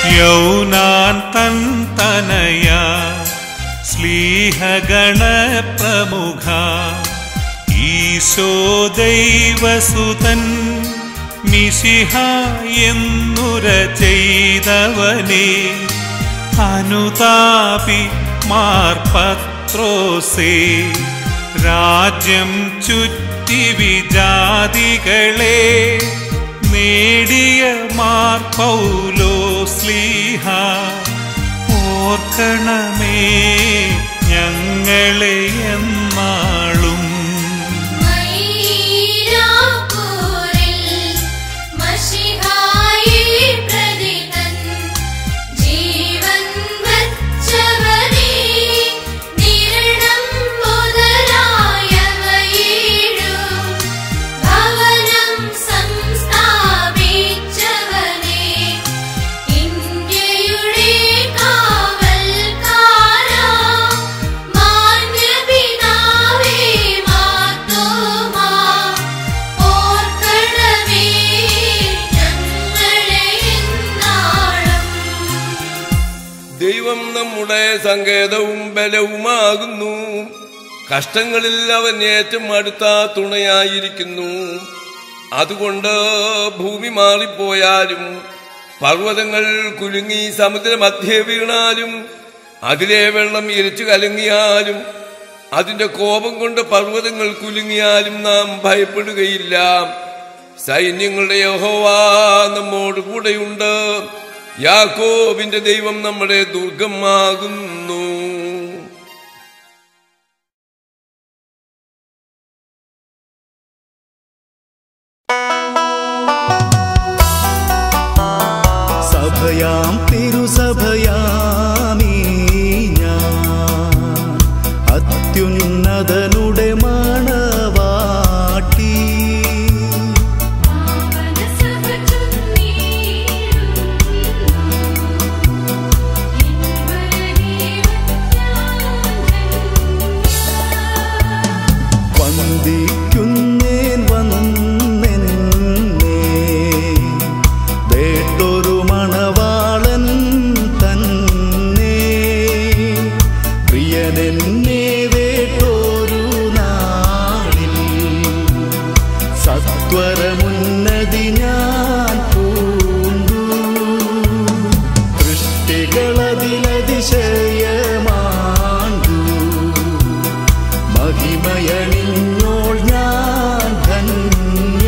യൗനാൻ തൻ തനയ സ്ലീഹഗണ പ്രമുഖ ഈശോ ദൈവസുതൻ മിശിഹ എന്നുര ചെയ്തവനെ അനുതാപി മാർപത്രോസേ രാജ്യം ചുറ്റി വിജാതികളെ നേടിയ മാർ പൗലോ സ്ലീഹ ഓർക്കണമേ ഞങ്ങളെ എന്നാളും മൈരാപ്പൂരിൽ മഷിഹായി പ്രതിതൻ ജീവൻ വച്ചവനേ നിരണം മുതലായവയിലും ഭവനം സംസ്ഥാപിച്ചവനേ ഇന്ത്യയുടെ കാവൽക്കാരാ മാന്യപിതാവേ മാർത്തോമാ ഓർക്കണമേ ഞങ്ങളെ എന്നാളും ദൈവം നമ്മുടെ സങ്കേതവും ബലവുമാകുന്നു കഷ്ടങ്ങളിൽ അവൻ ഏറ്റവും അടുത്ത തുണയായിരിക്കുന്നു അതുകൊണ്ട് ഭൂമി മാറിപ്പോയാലും പർവ്വതങ്ങൾ കുലുങ്ങി സമുദ്രമധ്യേ വീണാലും അതിലെ വെള്ളം ഇരച്ചു കലങ്ങിയാലും അതിന്റെ കോപം കൊണ്ട് പർവ്വതങ്ങൾ കുലുങ്ങിയാലും നാം ഭയപ്പെടുകയില്ല സൈന്യങ്ങളുടെ യഹോവ നമ്മോട് കൂടെയുണ്ട് യാക്കോബിന്റെ ദൈവം നമ്മുടെ ദുർഗമാകുന്നു സഭയാം തിരുസഭയാമീ ഞാൻ അത്യുന്നതനുടെ മണവാട്ടി പാവനസഭ ചൊന്നീടുന്നു വന്ദിക്കുന്നേൻ വന്നെന്നെ വേട്ടൊരു മണവാളൻ തന്നെ പ്രിയനെന്നെ വേട്ടൊരു നാളിൽ സത്വരമുന്നതി ഞാൻ പൂണ്ടു സൃഷ്ടികളതിലതിശയമാണ്ടു മഹിമയണിഞ്ഞോൾ ഞാൻ ധന്യ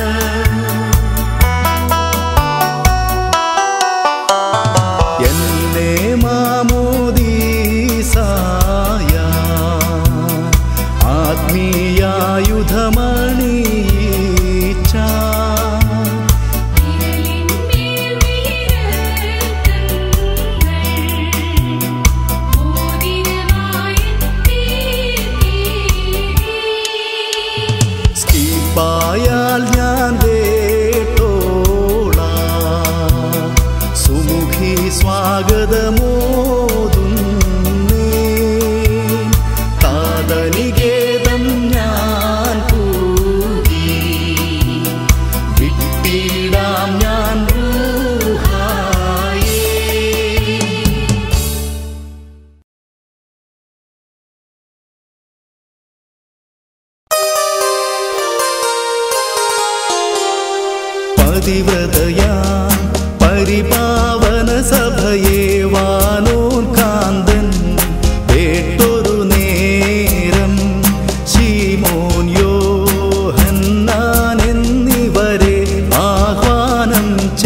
എന്നെ മാമോദീസായ ആത്മീയായുധമണിയിച്ച സ്കീപ്പായാൽ ഞാൻ വേട്ടോള സുമുഖി സ്വാഗതമോതുന്നേ താതനികേതം ഞാൻ കൂകി വിട്ടിടാം ഞാൻ റൂഹായേ പതിവ്രതയാ പരിപാവന സഭയെ വാനോൻ കാന്തൻ വേട്ടൊരു നേരം ശീമോൻ യോഹന്നാൻ എന്നിവരെ ആഹ്വാനം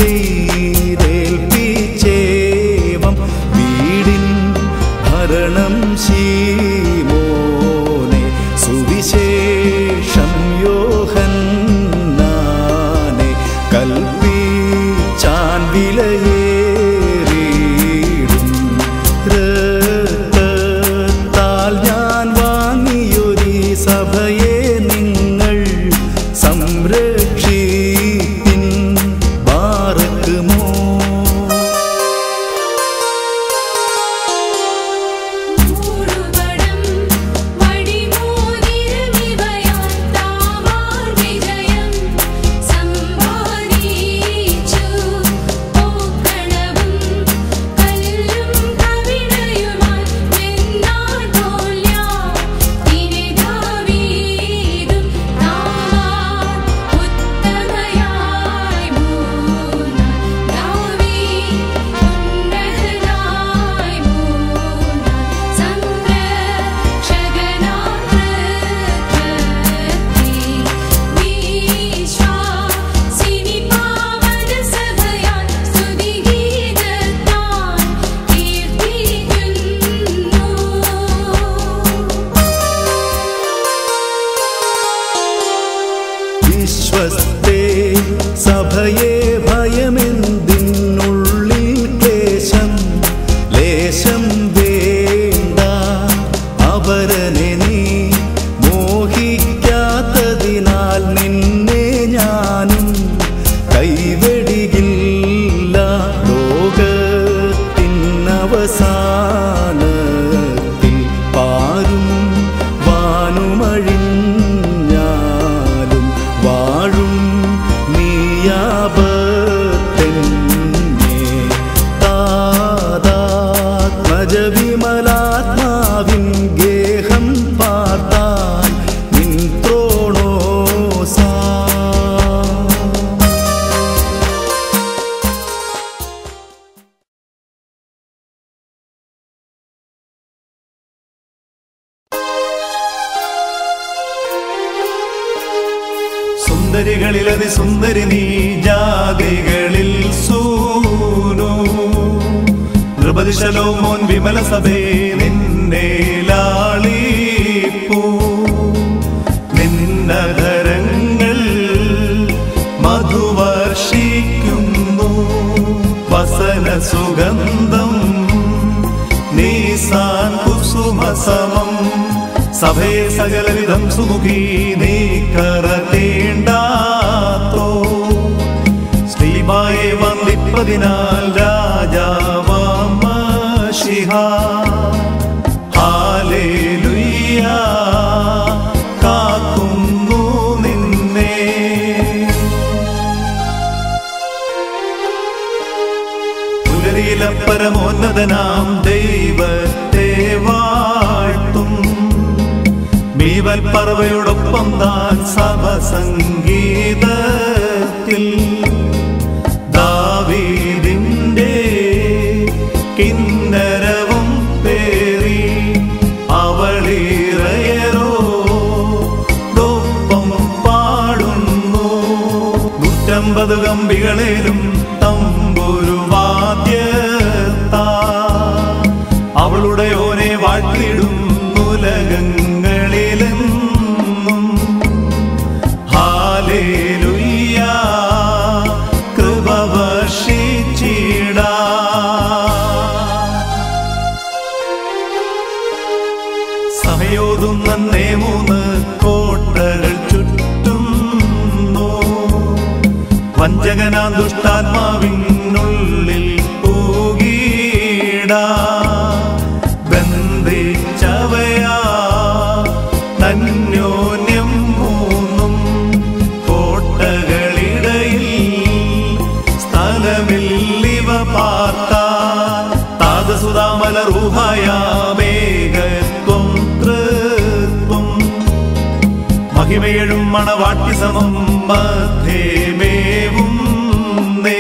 ചെയ്തേൽപ്പിച്ചേവം വീടിൻ ഭരണം ശീമോനെ സുവിശേഷം യോഹന്നാനെ കൽപ്പിച്ചാൻ വിലയേറിയിടും രക്തത്താൽ ഞാൻ വാങ്ങിയൊരു സഭയെ നിങ്ങൾ സംരക്ഷിപ്പിൻ ബാറക്കുമോ മൂടുപടം വടിമോതിരമിവയാൽ താമാർ വിജയം സമ്പാദിച്ചു പോക്കണവും വിശ്വസ്തേ സഭയെ ഭയമെന്തിനുള്ളിൽ കേശം ലേശം വേണ്ട അവരനെ നീ മോഹിക്കാത്തതിനാൽ നിന്നെ ഞാനും കൈവെടികില്ല ലോകത്തിനവസാനത്തിൽ പാരും വാനുമഴിഞ്ഞാലും വാഴും നീയാപത്തെന്നെ താതാത്മജവിമലാത്മാവിൻ ഗേഹം പാർത്താൻ നിൻ ത്രോണോസാ സുന്ദരികളിൽ അതിസുന്ദരി നീ ജാതികളിൽ സൂനു നൃപതിശലോമോൻ വിമല സഭേ നിന്നെ ലാളിപ്പൂ നിന്നധരങ്ങൾ മധുവർഷിക്കുന്നു വസന സുഗന്ധം നീസാൻ കുസുമസമം സഭയെ സകലവിധം സുമുഖി നീ കറത്തേണ്ടാത്തോ ശ്രീബായെ വന്ദിപ്പതിനാൽ രാജാവാമഷിഹ ഹാലേലുയ്യ കാക്കുന്നു നിന്നെ പുലരിയിലെ പരമോന്നതനാം ദൈവത്തെ വാഴ്ത്തും മീവൽ പറവയോടൊപ്പം താൻ സഭ സംഗീതത്തിൽ ദാവീദിന്റെ കിന്നരവും പേറി അവളിറയരോ ദോപ്പം പാടുന്നു നൂറ്റമ്പത് കമ്പികളേലും തമ്പൊരു വാദ്യത്താ അവളുടെ ഓനെ വാഴ്ത്തിടും ഉലകങ്ങളിലെന്നും ഹാലേലുയ്യ കൃപ വർഷിച്ചിടാ സഭയോതും നന്നേ മൂന്ന് കോട്ടകൾ ചുറ്റുന്നു വഞ്ചകനാ ദുഷ്ടാത്മാവിനുള്ളിൽ പൂകീടാ ബന്ധിച്ചവയാ തന്യോന്യം മൂന്നും കോട്ടകളിടയിൽ സ്ഥലമില്ലിവ പാർത്ത താതസുതാമല റൂഹായാമേകത്വം തൃത്വം മഹിമേഴും മണവാട്ടി സമം മധ്യമേവും നേ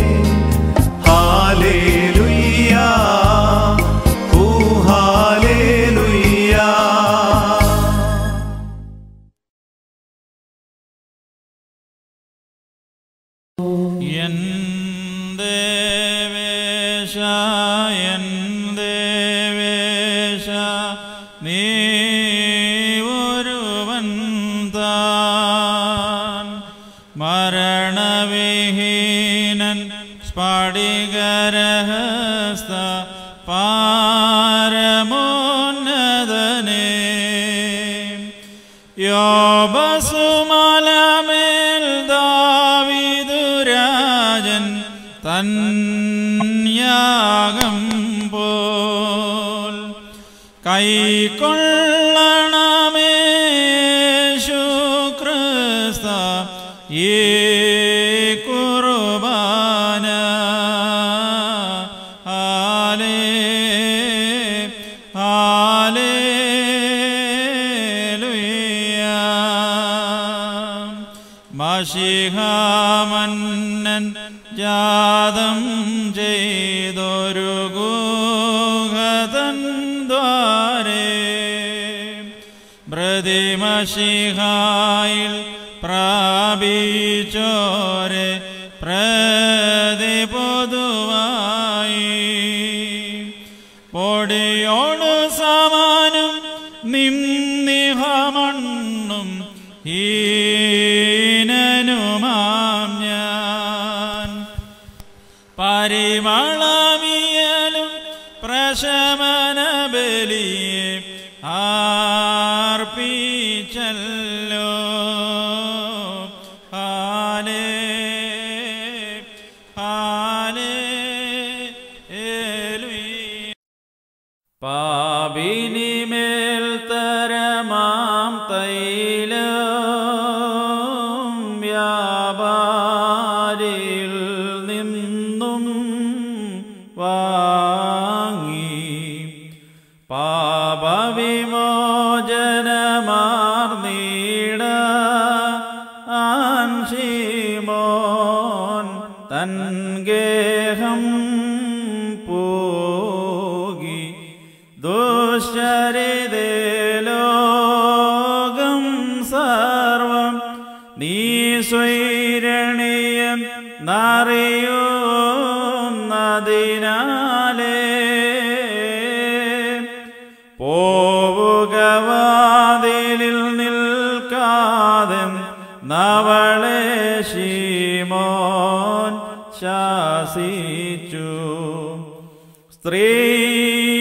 ഹാലേലുയ്യ ഓ ഹാലേലുയ്യ എൻ ദേവേശ എൻ ദേവേശ നീ ഒരുവൻ താൻ മരണവിഹീനൻ സ്ഫടികരഹസ്ത പാരമോന്നതനേ യോബസുമലമേൽ ദാവിദുരാജൻ തന്യാഗം പോൽ കൈക്കൊള്ളണമേശു ക്രിസ്ത ഈ കുർബാന ഹാലേ ഹാലേലുയ്യ മഷിഹാമന്നൻ ജാതം ചെയ്തൊരു ഗൂഹതൻ ദ്വാരേ പ്രതിമഷിഹായിൽ പ്രാപിച്ചോരെ പ്രതി പൊതുവായി പൊടിയോട് സമാനം നിന്നിഹമണ്ണും ഹീനരായി പ്രശമന ബലിയെ ആർപ്പിച്ചല്ലോ ഹാലേ ഹാലേ പാപിനിമേൽ തരമാം തൈലം വ്യാപാരിൽ നിന്നും വാങ്ങി പാപവിമോചനമാർന്നീട ആൻഷിമോൻ തൻ ഗേഹം പോകി ദുശ്ചരിതേ ലോകം സർവം നീ സ്വൈരണിയം നറിയുന്നതിനാലേ പോവുക വാതിലിൽ നിൽക്കാതെ നവളെ ശീമോൻ ശാസിച്ചു സ്ത്രീ